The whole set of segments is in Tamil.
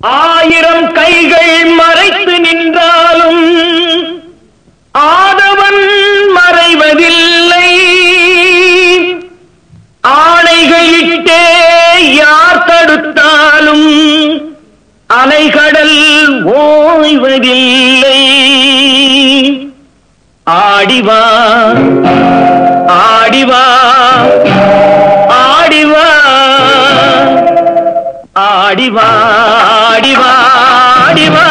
ஆயிரம் கைகள் மறைத்து நின்றாலும் ஆதவன் மறைவதில்லை ஆணைகளிட்டே யார் தடுத்தாலும் அலைகடல் ஓய்வதில்லை ஆடிவா ஆடிவா ஆடிவா ஆடிவா ஆடிவா ஆடிவா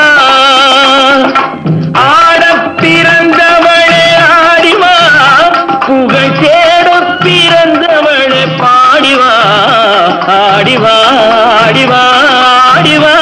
ஆடப் பிறந்தவளே ஆடிவா புகழ் தேடப் பிறந்தவளே பாடிவா ஆடிவா ஆடிவா ஆடிவா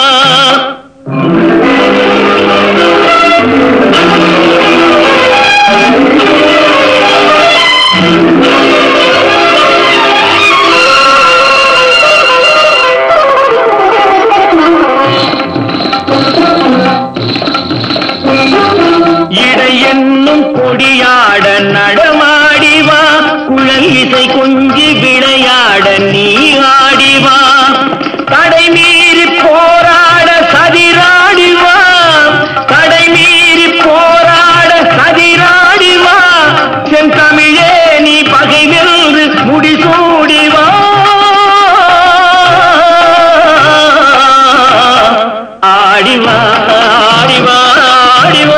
இடை என்னும் கொடியாட நடமாடிவா குழல் இசை கொஞ்சி விளையாட நீ ஆடிவா தடை மீறி போராட சதிராடிவா தடை மீறி போராட சதிராடிவா செந்தமிழே நீ பகை வென்று முடிசூடிவா ஆடிவா ஆடிவா ஆடிவா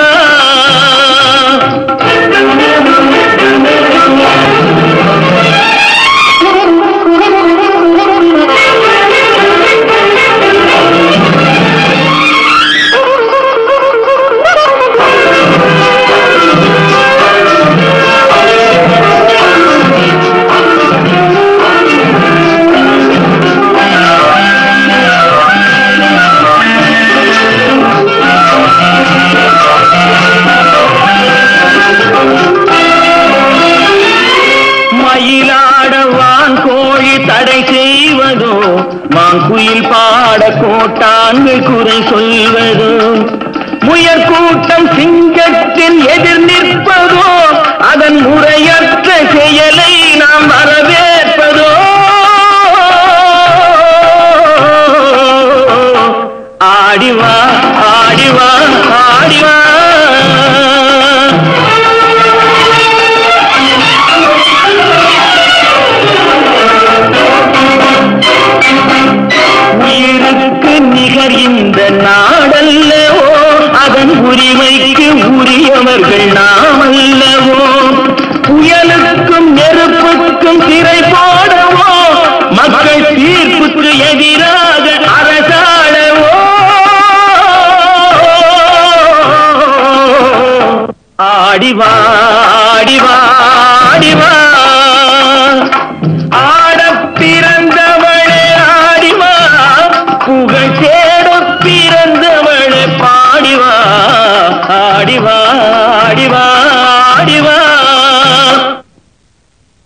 மயிலாடவான் கோழி தடை செய்வதோ மாங்குயில் பாட கோட்டான்கள் குறை சொல்வதோ முயற் கூட்டம் சிங்கத்தின் எதிர் நிற்பதோ அதன் முறையற்ற செயலை நாம் வரவேற்பதோ ஆடிவா ஆடிவா ஆடிவா உயிருக்கு நிகர் இந்த நாடல்லவோ அதன் உரிமைக்கு உரியவர்கள் நாம் அல்லவோ புயலுக்கும் நெருப்புக்கும் திரை போடவோ மக்கள் தீர்ப்புக்கு எதிராக அரசாடவோ ஆடிவா ஆடிவா ஆடிவா